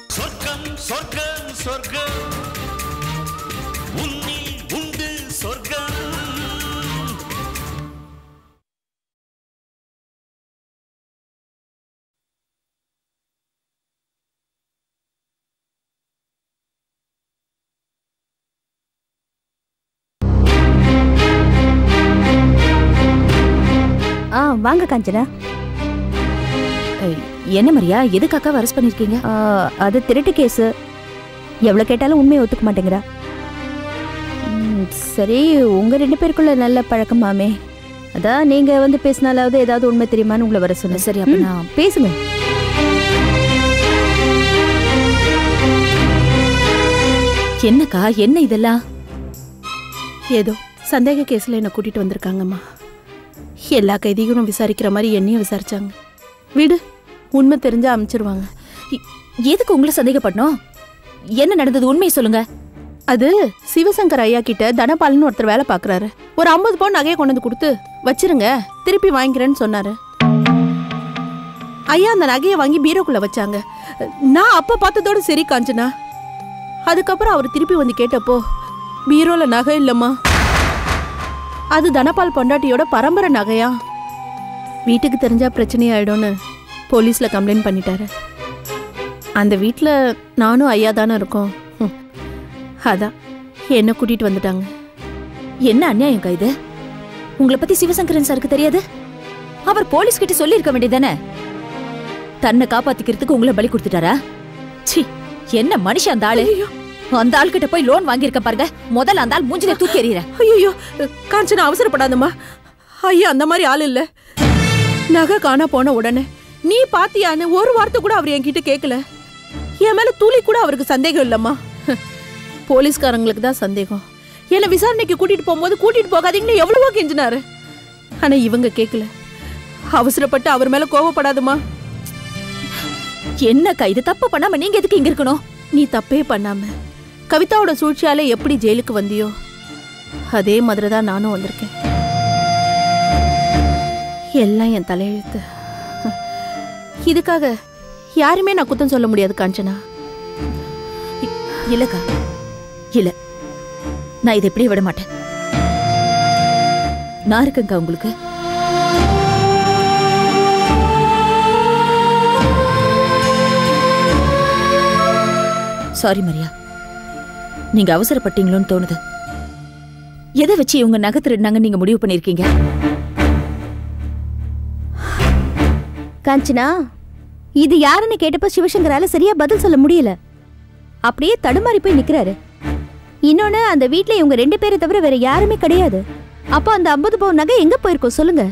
சொர்க்கம் சொர்க்கம் சொர்க்கம் உன்னில் உண்டு சொர்க்கம் ஆ வாங்க காஞ்சனா ஏய், என்ன மரியா எதுக்கு அக்காவை அரெஸ்ட் பண்ணிருக்கீங்க ஆ, அது திருட்டு கேஸு எவ்வளோ கேட்டாலும் உண்மையை ஒத்துக்க மாட்டேங்கிறா ம், சரி உங்க ரெண்டு பேருக்குள்ள நல்ல பழக்கமாமே அதான் நீங்க வந்து பேசினாலாவது ஏதாவது உண்மை தெரியுமான்னு உங்களை வர சொன்னேன் சரி அப்ப ம், நான் பேசுங்க என்னக்கா என்ன இதெல்லாம் ஏதோ சந்தேக கேஸில் என்னை கூட்டிட்டு வந்திருக்காங்கம்மா எல்லா கைதிகளும் விசாரிக்கிற மாதிரி என்னையும் விசாரிச்சாங்க விடு உண்மை தெரிஞ்சா அனுப்பிச்சிருவாங்க எ- எதுக்கு உங்களை சந்தேகப்படணும் என்ன நடந்தது உண்மையை சொல்லுங்க அது சிவசங்கர் ஐயா கிட்ட தனபாலன் ஒருத்தர் வேலை பார்க்கறாரு ஒரு ஐம்பது பவுன் நகையை கொண்டு வந்து கொடுத்து வச்சிருங்க திருப்பி வாங்கிக்கிறேன்னு சொன்னாரு ஐயா அந்த நகையை வாங்கி பீரோக்குள்ள வச்சாங்க நான் அப்ப பார்த்ததோட சரி காஞ்சனா அதுக்கப்புறம் அவர் திருப்பி வந்து கேட்டப்போ பீரோல நகை இல்லம்மா அது தனபால் பொண்டாட்டியோட பரம்பரை நகையா வீட்டுக்கு தெரிஞ்சா பிரச்சனை ஆயிடும்னு போலீஸ்ல கம்ப்ளைண்ட் பண்ணிட்டாரு அந்த வீட்டில் நானும் ஐயா தானே இருக்கோம் ஹம். அதான் என்ன கூட்டிட்டு வந்துட்டாங்க என்ன அநியாயம் இது உங்களை பத்தி சிவசங்கரன் சாருக்கு தெரியாது அவர் போலீஸ் கிட்ட சொல்லி இருக்க வேண்டியதானே தன்னை காப்பாத்திக்கிறதுக்கு உங்களை பலி கொடுத்துட்டாரா சி என்ன மனுஷன் அந்த ஆளு அந்த ஆள் கிட்ட போய் லோன் வாங்கியிருக்க பாருங்க முதல்ல அந்த ஆள் மூஞ்சில தூக்கி எறியற ஐயோ காஞ்சனா அவசரப்படாதம்மா ஐயா அந்த மாதிரி ஆள் இல்ல நகை காணா போன உடனே நீ பாத்தியான்னு ஒரு வார்த்தை கூட அவர் என்கிட்ட கேட்கல என் மேல துளி கூட அவருக்கு சந்தேகம் இல்லம்மா போலீஸ்காரங்களுக்கு தான் சந்தேகம் என்னை விசாரணைக்கு கூட்டிட்டு போகும்போது கூட்டிட்டு போகாதீங்கன்னு எவ்வளவோ கெஞ்சினாரு ஆனா இவங்க கேட்கல அவசரப்பட்டு அவர் மேல கோவப்படாதம்மா என்னக்கா இது தப்பு பண்ணாம நீங்க எதுக்கு இங்க இருக்கணும் நீ தப்பே பண்ணாம கவிதாவோட சூழ்ச்சியால எப்படி ஜெயிலுக்கு வந்தியோ அதே மாதிரி தான் நானும் வந்திருக்கேன் எல்லாம் என் தலையெழுத்து இதுக்காக யாருமே நான் குத்தம் சொல்ல முடியாது காஞ்சனா இல்லக்கா இல்ல நான் இதை இப்படியே விட மாட்டேன் நான் இருக்கேங்க்கா உங்களுக்கு சாரி மரியா நீங்க அவசரப்பட்டீங்களோன்னு தோணுது எதை வச்சு இவங்க நகை திருடினாங்கன்னு நீங்க முடிவு பண்ணிருக்கீங்க காஞ்சனா இது யாருன்னு கேட்டப்ப சிவசங்கரால சரியா பதில் சொல்ல முடியல அப்படியே தடுமாறி போய் நிக்கிறாரு இன்னொன்னு அந்த வீட்ல இவங்க ரெண்டு பேரை தவிர வேற யாருமே கிடையாது அப்போ அந்த ஐம்பது பவுன் நகை எங்க போயிருக்கோம் சொல்லுங்க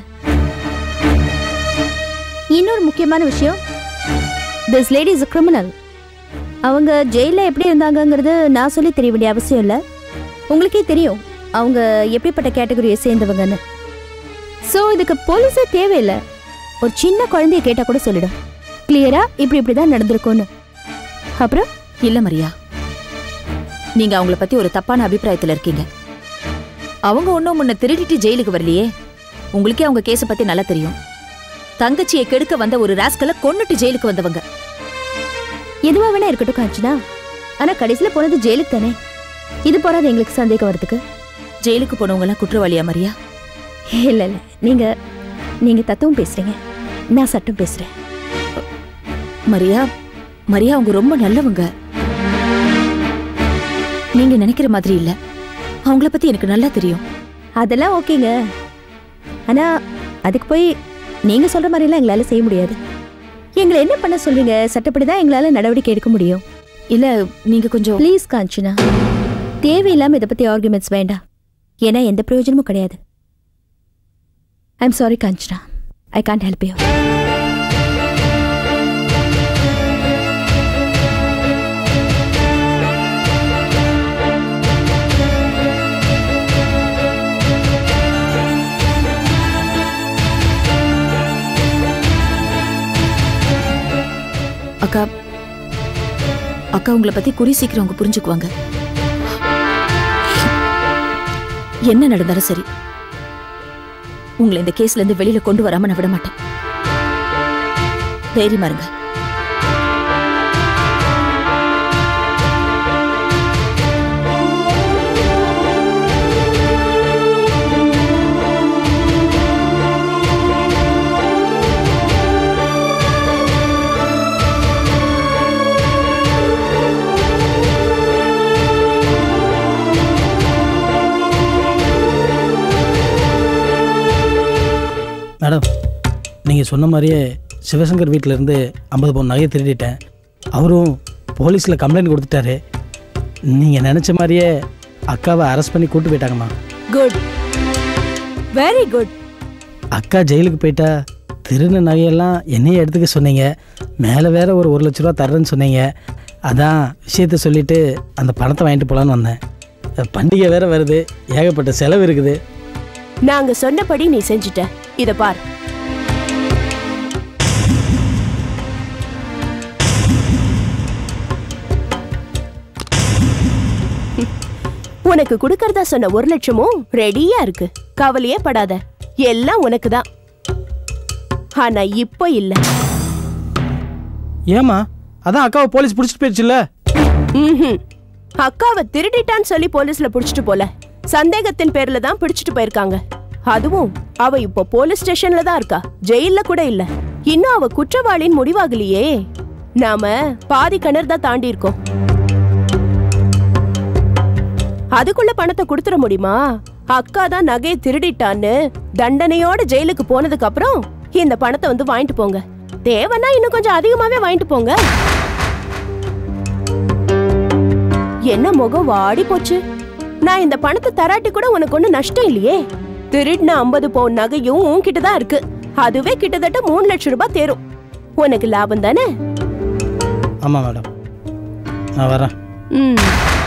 இன்னொரு முக்கியமான விஷயம் திஸ் லேடி இஸ் கிரிமினல் அவங்க ஜெயில எப்படி இருந்தாங்கங்கிறது நான் சொல்லி தெரிய வேண்டிய அவசியம் இல்லை உங்களுக்கே தெரியும் அவங்க எப்படிப்பட்ட கேட்டகரியை சேர்ந்தவங்கன்னு ஸோ இதுக்கு போலீஸே தேவையில்லை ஒரு சின்ன குழந்தைய கேட்டா கூட சொல்லிடும் கிளியரா இப்படி இப்படி தான் நடந்திருக்கும்னு அப்புறம் இல்ல மரியா நீங்க அவங்கள பத்தி ஒரு தப்பான அபிப்பிராயத்துல இருக்கீங்க அவங்க ஒன்னும் முன்ன திருடிட்டு ஜெயிலுக்கு வரலையே உங்களுக்கே அவங்க கேஸ பத்தி நல்லா தெரியும் தங்கச்சியை கெடுக்க வந்த ஒரு ராஸ்கல கொன்னுட்டு ஜெயிலுக்கு வந்தவங்க எதுவா வேணா இருக்கட்டும் காஞ்சனா ஆனா கடைசியில போனது ஜெயிலுக்கு தானே இது போறாது எங்களுக்கு சந்தேகம் வரதுக்கு ஜெயிலுக்கு போனவங்க எல்லாம் குற்றவாளியா மரியா இல்ல இல்ல நீங்க நீங்க தத்துவம் பேசுறீங்க நான் சட்டம் பேசுறேன் மரியா மரியா அவங்க ரொம்ப நல்லவங்க நீங்க நினைக்கிற மாதிரி இல்ல அவங்கள பத்தி எனக்கு நல்லா தெரியும் அதெல்லாம் ஓகேங்க ஆனா அதுக்கு போய் நீங்க சொல்ற மாதிரிலாம் எங்களால செய்ய முடியாது எங்களை என்ன பண்ண சொல்றீங்க சட்டப்படி தான் எங்களால நடவடிக்கை எடுக்க முடியும் இல்ல நீங்க கொஞ்சம் ப்ளீஸ் காஞ்சனா தேவையில்லாம இதை பத்தி ஆர்குமெண்ட்ஸ் வேண்டாம் ஏன்னா எந்த பிரயோஜனமும் கிடையாது I'm sorry Kanchana I can't help you அக்கா அக்கா உங்களை பத்தி குறி சீக்கிரம் அவங்க புரிஞ்சுக்குவாங்க என்ன நடந்தாலும் சரி உங்களை இந்த கேஸ்ல இருந்து வெளியில கொண்டு வராம நான் விட மாட்டேன் தைரியமா இருங்க நீங்கள் சொன்ன மாதிரியே சிவசங்கர் வீட்டிலேருந்து ஐம்பது பவுன் நகையை திருடிட்டேன் அவரும் போலீஸில் கம்ப்ளைண்ட் கொடுத்துட்டாரு நீங்கள் நினச்ச மாதிரியே அக்காவை அரெஸ்ட் பண்ணி கூட்டு போயிட்டாங்கம்மா குட் வெரி குட் அக்கா ஜெயிலுக்கு போயிட்டா திருடின நகையெல்லாம் என்னையே எடுத்துக்க சொன்னீங்க மேலே வேற ஒரு ஒரு லட்ச ரூபா தர்றேன்னு சொன்னீங்க அதான் விஷயத்த சொல்லிட்டு அந்த பணத்தை வாங்கிட்டு போகலான்னு வந்தேன் பண்டிகை வேற வருது ஏகப்பட்ட செலவு இருக்குது நாங்க சொன்னபடி நீ செஞ்சுட்ட இத பார் உனக்கு கொடுக்கறதா சொன்ன ஒரு லட்சமும் ரெடியா இருக்கு கவலையே படாத எல்லாம் உனக்கு தான் ஆனா இப்போ இல்ல ஏம்மா அதான் அக்காவை போலீஸ் பிடிச்சிட்டு போயிடுச்சுல்ல ம்ஹும். அக்காவை திருடிட்டான்னு சொல்லி போலீஸ்ல புடிச்சிட்டு போல சந்தேகத்தின் பேர்ல தான் பிடிச்சிட்டு போயிருக்காங்க அதுவும் அவ இப்போ போலீஸ் ஸ்டேஷன்ல தான் இருக்கா ஜெயில்ல கூட இல்ல இன்னும் அவ குற்றவாளின்னு முடிவாகலையே நாம பாதி கிணறு தான் தாண்டி இருக்கோம் அதுக்குள்ள பணத்தை கொடுத்துட முடியுமா அக்கா தான் நகையை திருடிட்டான்னு தண்டனையோட ஜெயிலுக்கு போனதுக்கு அப்புறம் இந்த பணத்தை வந்து வாங்கிட்டு போங்க தேவைன்னா இன்னும் கொஞ்சம் அதிகமாவே வாங்கிட்டு போங்க என்ன முகம் வாடி போச்சு நான் இந்த பணத்தை தராட்டி கூட உனக்கு ஒண்ணு நஷ்டம் இல்லையே திருடின ஐம்பது பவுன் நகையும் உன்கிட்ட தான் இருக்கு அதுவே கிட்டத்தட்ட மூணு லட்சம் ரூபாய் தேரும் உனக்கு லாபம் தானே ஆமாம் மேடம் நான் வரேன் ம்.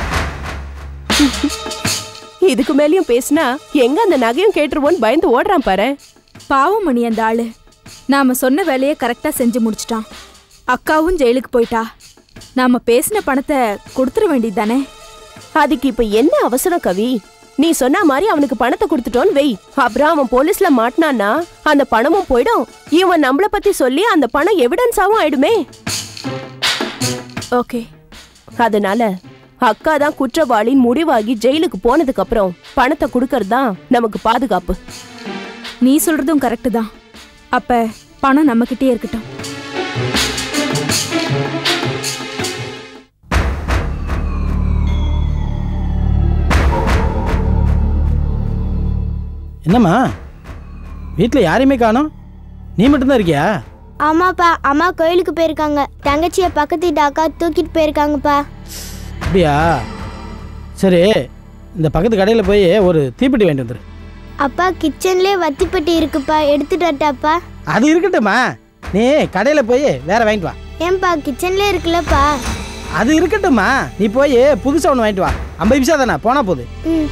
இதுக்கு மேலயும் பேசினா எங்க அந்த நகையும் கேட்டுருவோன்னு பயந்து ஓடுறான் பாரு பாவம் மணி அந்த ஆளு நாம சொன்ன வேலையை கரெக்டா செஞ்சு முடிச்சிட்டான் அக்காவும் ஜெயிலுக்கு போயிட்டா நாம பேசின பணத்தை கொடுத்துட வேண்டியது தானே அதுக்கு இப்ப என்ன அவசரம் கவி நீ சொன்ன மாதிரி அவனுக்கு பணத்தை கொடுத்துட்டோன்னு வெய் அப்புறம் அவன் போலீஸ்ல மாட்டினான்னா அந்த பணமும் போயிடும் இவன் நம்மள பத்தி சொல்லி அந்த பணம் எவிடன்ஸாவும் ஆயிடுமே ஓகே அதனால அக்கா தான் குற்றவாளின்னு முடிவாகி ஜெயிலுக்கு போனதுக்கு அப்புறம் பணத்தை கொடுக்கறது தான் நமக்கு பாதுகாப்பு நீ சொல்றதும் கரெக்டு தான் அப்ப பணம் நம்மக்கிட்டே இருக்கட்டும் என்னம்மா வீட்டில் யாரையுமே காணோம் நீ மட்டும்தான் இருக்கியா ஆமாப்பா அம்மா கோயிலுக்கு போயிருக்காங்க தங்கச்சியை பக்கத்து வீட்டு அக்கா தூக்கிட்டு போயிருக்காங்கப்பா அப்படியா சரி இந்த பக்கத்து கடையில் போய் ஒரு தீப்பெட்டி வாங்கிட்டு வந்துரு அப்பா கிச்சன்லேயே வத்திப்பட்டி இருக்குப்பா எடுத்துட்டு வரட்டாப்பா அது இருக்கட்டும்மா நீ கடையில் போய் வேற வாங்கிட்டு வா ஏன்பா கிச்சன்லேயே இருக்குல்லப்பா அது இருக்கட்டும்மா நீ போய் புதுசாக ஒன்று வாங்கிட்டு வா ஐம்பது பைசா தானே போனா போகுது ம்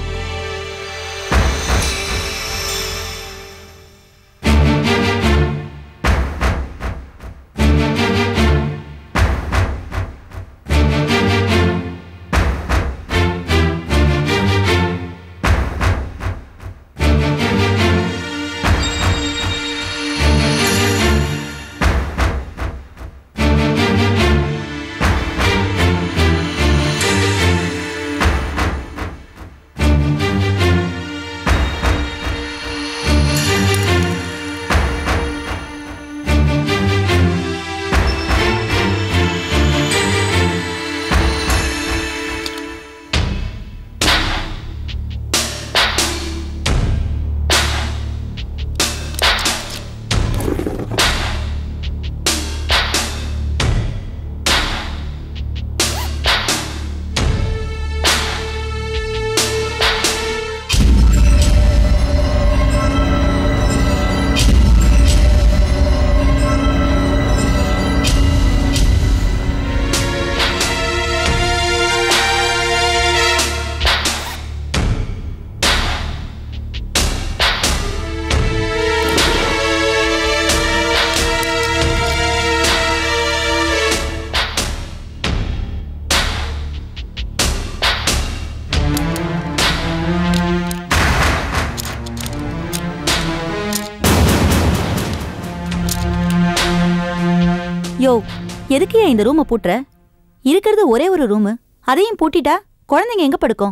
யோ எதுக்கு ஏன் இந்த ரூமை பூட்டுற இருக்கிறது ஒரே ஒரு ரூமு அதையும் பூட்டிட்டா குழந்தைங்க எங்க படுக்கும்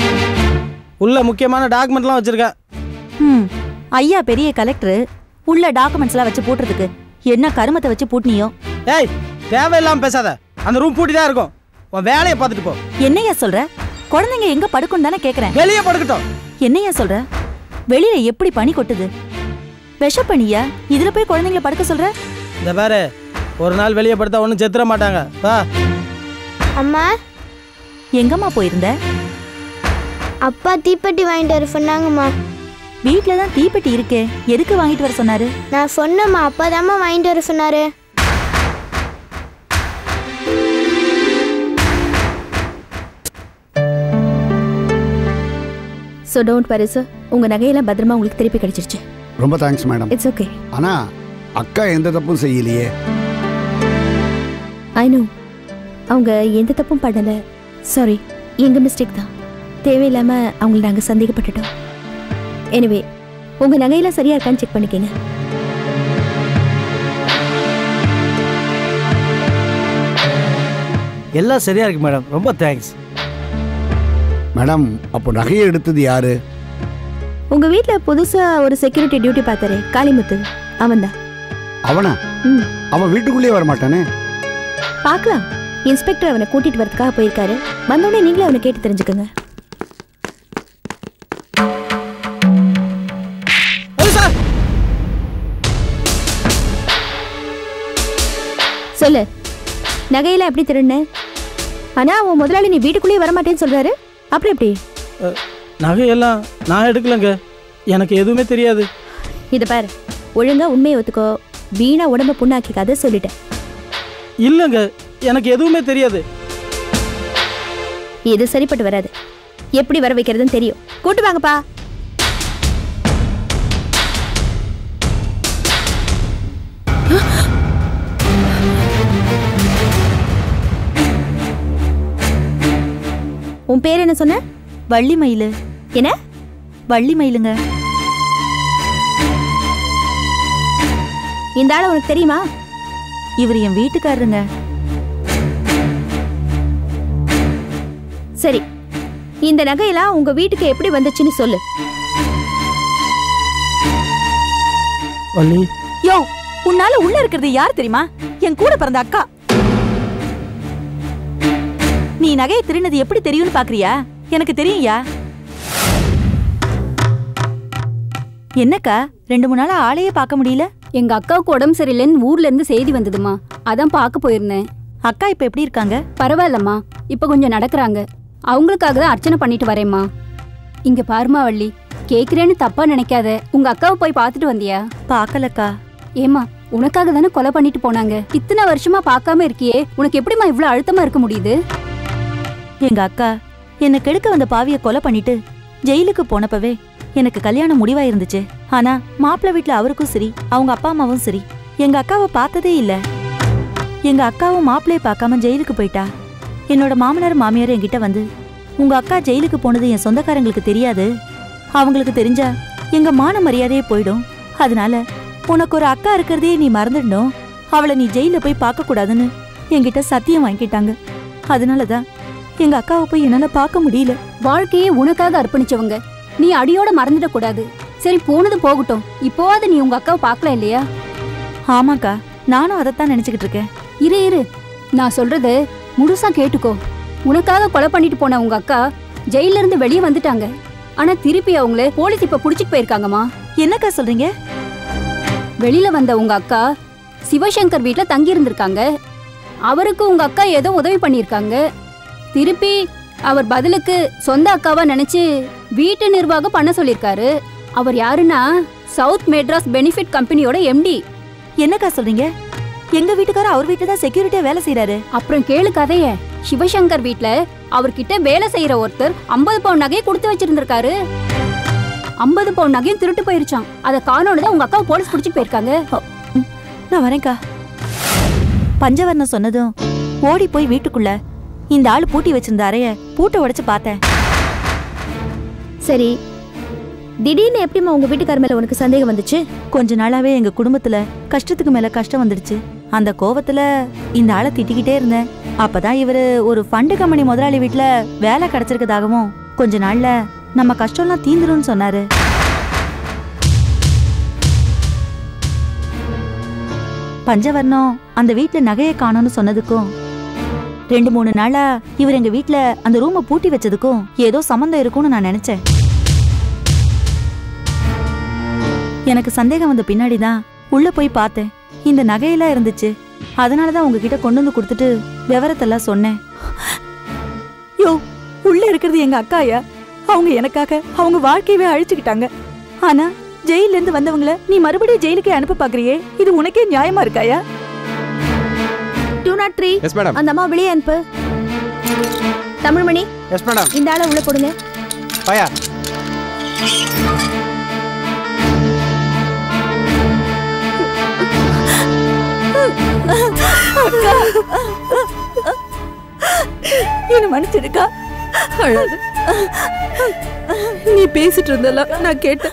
உள்ள முக்கியமான டாக்குமெண்ட்லாம் வச்சுருக்கேன் ம் ஐயா பெரிய கலெக்டர் உள்ள டாக்குமெண்ட்ஸ்லாம் வச்சு பூட்டுறதுக்கு என்ன கருமத்தை வச்சு பூட்டினியோ ஏய் தேவையில்லாமல் பேசாத அந்த ரூம் பூட்டி தான் இருக்கும் உன் வேலையை பார்த்துட்டு போ என்னையா சொல்ற குழந்தைங்க எங்க படுக்கும் தானே கேக்குறேன் வெளியே படுக்கட்டும் என்னையா சொல்ற வெளியில எப்படி பனி கொட்டுது விஷப்பணியா இதுல போய் குழந்தைங்கள படுக்க சொல்ற இந்த பாரு ஒரு நாள் வெளியே படுத்தா ஒன்றும் செத்துற மாட்டாங்க வா அம்மா எங்கம்மா போயிருந்த அப்பா தீப்பெட்டி வாங்கிட்டு வர சொன்னாங்கம்மா வீட்ல தான் தீப்பெட்டி இருக்கே எதுக்கு வாங்கிட்டு வர சொன்னாரு நான் சொன்னேம்மா அப்பா தாம்மா வாங்கிட்டு வர சொன்னாரு ஸோ டோன்ட் வரி சார் உங்கள் நகையெல்லாம் பத்திரமா உங்களுக்கு திருப்பி கிடைச்சிருச்சு ரொம்ப தேங்க்ஸ் மேடம் இட்ஸ் ஓகே ஆனா அக்கா எந்த தப்பும் செய்யலையே ஐ நோ அவங்க எந்த தப்பும் பண்ணலை சாரி எங்கள் மிஸ்டேக் தான் தேவையில்லாமல் அவங்கள நாங்கள் சந்தேகப்பட்டுட்டோம் எனிவே உங்கள் நகையெல்லாம் சரியாக இருக்கான்னு செக் பண்ணிக்கங்க எல்லாம் சரியா இருக்கு மேடம் ரொம்ப தேங்க்ஸ் மேடம் அப்போ நகையை எடுத்தது யாரு உங்கள் வீட்டில் புதுசாக ஒரு செக்யூரிட்டி டியூட்டி பார்த்தாரு காளிமுத்து அவன்தான் அவனா ம் அவன் வீட்டுக்குள்ளேயே வரமாட்டானே பார்க்கலாம் இன்ஸ்பெக்டர் அவனை கூட்டிட்டு வரதுக்காக போயிருக்காரு வந்தோடனே நீங்களே அவனை கேட்டு தெரிஞ்சுக்கோங்க சொல்லு நகையெல்லாம் எப்படி திருண்ண ஆனா உன் முதலாளி நீ வீட்டுக்குள்ளேயே வரமாட்டேன்னு சொல்றாரு அப்புறம் எப்படி நகையெல்லாம் நான் எடுக்கலங்க எனக்கு எதுவுமே தெரியாது இதை பாரு ஒழுங்கா உண்மையை ஒத்துக்கோ வீணா உடம்ப புண்ணாக்கிக்காத சொல்லிட்டேன் இல்லைங்க எனக்கு எதுவுமே தெரியாது இது சரிப்பட்டு வராது எப்படி வர வைக்கிறதுன்னு தெரியும் கூட்டு வாங்கப்பா உன் பேர் என்ன சொன்ன வள்ளி மயிலு என்ன வள்ளி மயிலுங்க இந்த ஆளை உனக்கு தெரியுமா இவர் என் வீட்டுக்காரருங்க சரி இந்த நகையெல்லாம் உங்க வீட்டுக்கு எப்படி வந்துச்சுன்னு சொல்லு வள்ளி யோ உன்னால உள்ள இருக்கிறது யார் தெரியுமா என் கூட பிறந்த அக்கா நீ நகையை திருடினது எப்படி தெரியும்னு பாக்குறியா எனக்கு தெரியும்யா என்னக்கா ரெண்டு மூணு நாளா ஆளையே பார்க்க முடியல எங்க அக்காவுக்கு உடம்பு சரியில்லைன்னு ஊர்ல இருந்து செய்தி வந்ததுமா அதான் பார்க்க போயிருந்தேன் அக்கா இப்ப எப்படி இருக்காங்க பரவாயில்லம்மா இப்ப கொஞ்சம் நடக்கறாங்க அவங்களுக்காக தான் அர்ச்சனை பண்ணிட்டு வரேம்மா இங்க பாருமா வள்ளி கேக்குறேன்னு தப்பா நினைக்காத உங்க அக்காவை போய் பார்த்துட்டு வந்தியா பாக்கலக்கா ஏமா உனக்காக தானே கொலை பண்ணிட்டு போனாங்க இத்தனை வருஷமா பார்க்காம இருக்கியே உனக்கு எப்படிம்மா இவ்ளோ அழுத்தமா இருக்க முடியுது எங்க அக்கா என்னை கெடுக்க வந்த பாவிய கொலை பண்ணிட்டு ஜெயிலுக்கு போனப்பவே எனக்கு கல்யாணம் முடிவா இருந்துச்சு ஆனா மாப்பிள்ளை வீட்ல அவருக்கும் சரி அவங்க அப்பா அம்மாவும் சரி எங்க அக்காவை பார்த்ததே இல்ல எங்க அக்காவும் மாப்பிள்ளைய பார்க்காம ஜெயிலுக்கு போயிட்டா என்னோட மாமனார் மாமியார் என்கிட்ட வந்து உங்க அக்கா ஜெயிலுக்கு போனது என் சொந்தக்காரங்களுக்கு தெரியாது அவங்களுக்கு தெரிஞ்சா எங்க மான மரியாதையே போயிடும் அதனால உனக்கு ஒரு அக்கா இருக்கிறதே நீ மறந்துடணும் அவளை நீ ஜெயில போய் பார்க்க கூடாதுன்னு என்கிட்ட சத்தியம் வாங்கிட்டாங்க அதனாலதான் எங்க அக்காவை போய் என்னால பார்க்க முடியல வாழ்க்கையே உனக்காக அர்ப்பணிச்சவங்க நீ அடியோட மறந்துட கூடாது சரி போனது போகட்டும் இப்போவாது நீ உங்க அக்காவை பார்க்கல இல்லையா ஆமாக்கா நானும் அதைத்தான் நினைச்சுக்கிட்டு இருக்கேன் இரு இரு நான் சொல்றது முழுசா கேட்டுக்கோ உனக்காக கொலை பண்ணிட்டு போன உங்க அக்கா ஜெயில இருந்து வெளியே வந்துட்டாங்க ஆனா திருப்பி அவங்கள போலீஸ் இப்ப புடிச்சிட்டு போயிருக்காங்கம்மா என்னக்கா சொல்றீங்க வெளியில வந்த உங்க அக்கா சிவசங்கர் வீட்ல தங்கி இருந்திருக்காங்க அவருக்கு உங்க அக்கா ஏதோ உதவி பண்ணியிருக்காங்க திருப்பி அவர் பதிலுக்கு சொந்த அக்காவா நினைச்சு வீட்டு நிர்வாகம் பண்ண சொல்லியிருக்காரு அவர் யாருன்னா சவுத் மெட்ராஸ் பெனிஃபிட் கம்பெனியோட எம்டி என்னக்கா சொல்றீங்க எங்க வீட்டுக்காரர் அவர் வீட்டுல தான் செக்யூரிட்டியா வேலை செய்யறாரு அப்புறம் கேளு கதைய சிவசங்கர் வீட்ல அவர்கிட்ட வேலை செய்யற ஒருத்தர் 50 பவுன் நகையை கொடுத்து வச்சிருந்திருக்காரு 50 பவுன் நகையும் திருட்டு போயிருச்சான் அதை காணோன்னு தான் உங்க அக்காவை போலீஸ் பிடிச்சிட்டு போயிருக்காங்க நான் வரேன்க்கா பஞ்சவர்ணம் சொன்னதும் ஓடி போய் வீட்டுக்குள்ள இந்த ஆள் பூட்டி வச்சிருந்த அறைய பூட்டை உடைச்சு பார்த்தேன் சரி திடீர்னு எப்படிம்மா உங்க வீட்டுக்கார மேல உனக்கு சந்தேகம் வந்துச்சு கொஞ்ச நாளாவே எங்க குடும்பத்துல கஷ்டத்துக்கு மேல கஷ்டம் வந்துடுச்சு அந்த கோவத்துல இந்த ஆளை திட்டிக்கிட்டே இருந்தேன் அப்பதான் இவரு ஒரு ஃபண்டு கம்பெனி முதலாளி வீட்ல வேலை கிடைச்சிருக்கதாகவும் கொஞ்ச நாள்ல நம்ம கஷ்டம்லாம் தீந்துரும்னு சொன்னாரு பஞ்சவர்ணம் அந்த வீட்ல நகையை காணோம்னு சொன்னதுக்கும் ரெண்டு மூணு நாளா இவர் எங்க வீட்ல அந்த ரூமை பூட்டி வச்சதுக்கும் ஏதோ சம்மந்தம் இருக்கும்னு நான் நினைச்சேன் எனக்கு சந்தேகம் வந்த பின்னாடி தான் உள்ள போய் பார்த்தேன் இந்த நகையெல்லாம் இருந்துச்சு அதனால தான் உங்ககிட்ட கொண்டு வந்து கொடுத்துட்டு விவரத்தெல்லாம் சொன்னேன் யோ உள்ள இருக்கிறது எங்க அக்காயா அவங்க எனக்காக அவங்க வாழ்க்கையவே அழிச்சுக்கிட்டாங்க ஆனா ஜெயில இருந்து வந்தவங்கள நீ மறுபடியும் ஜெயிலுக்கே அனுப்ப பாக்குறியே இது உனக்கே நியாயமா இருக்காயா two not three yes madam அந்த அம்மா வெளியே அனுப்பு தமிழ்மணி எஸ் மேடம் இந்த ஆளை உள்ள போடுங்க பயா அக்கா என்ன மன்னிச்சிருக்கா அழாது நீ பேசிட்டு இருந்தெல்லாம் நான் கேட்டேன்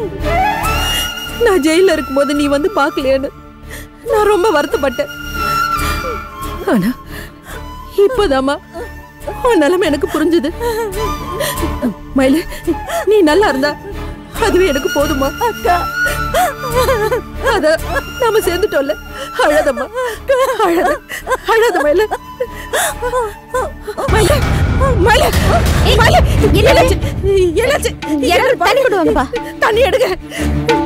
நான் ஜெயில இருக்கும்போது நீ வந்து பார்க்கலையேன்னு நான் ரொம்ப வருத்தப்பட்டேன் ஆனா இப்போதாம்மா உன் நிலைமை எனக்கு புரிஞ்சுது மயில நீ நல்லா இருந்தா அதுவே எனக்கு போதுமா அக்கா அத நாம சேர்ந்துட்டோம்ல அழாதம்மா அழாத அழாத மயில மயில மயில மயில என்னாச்சு என்னாச்சு யாராவது தண்ணி கொண்டு வாங்கப்பா தண்ணி எடுங்க